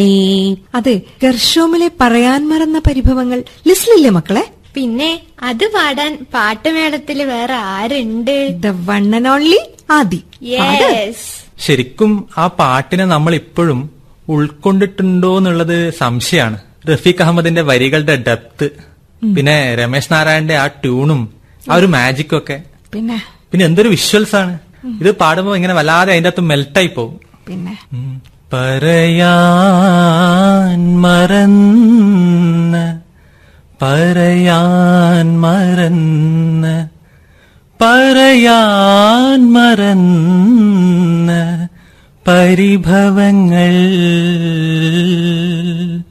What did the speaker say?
അതെ ഗർഷോമിലെ പറയാൻ മറന്ന പരിഭവങ്ങൾ ലിസ്റ്റിലില്ലേ മക്കളെ പിന്നെ അത് പാടാൻ പാട്ടുമേളത്തില് വേറെ ആരുണ്ട് the one and only Aadi പാട്. യെസ് ശരിക്കും ആ പാട്ടിനെ നമ്മൾ ഇപ്പോഴും ഉൾക്കൊണ്ടിട്ടുണ്ടോ എന്നുള്ളത് സംശയമാണ് റഫീഖ് അഹമ്മദിന്റെ വരികളുടെ ഡെപ്ത് പിന്നെ രമേശ് നാരായണന്റെ ആ ട്യൂണും ആ ഒരു മാജിക്കും ഒക്കെ പിന്നെ പിന്നെ എന്തൊരു വിഷ്വൽസ് ആണ് ഇത് പാടുമ്പോ ഇങ്ങനെ വല്ലാതെ അതിന്റെ അകത്ത് മെൽട്ടായി പോകും പിന്നെ ഉം. പറയാൻ മറന്ന് പറയാൻ മറന്ന് പറയാൻ മറന്ന് പരിഭവങ്ങൾ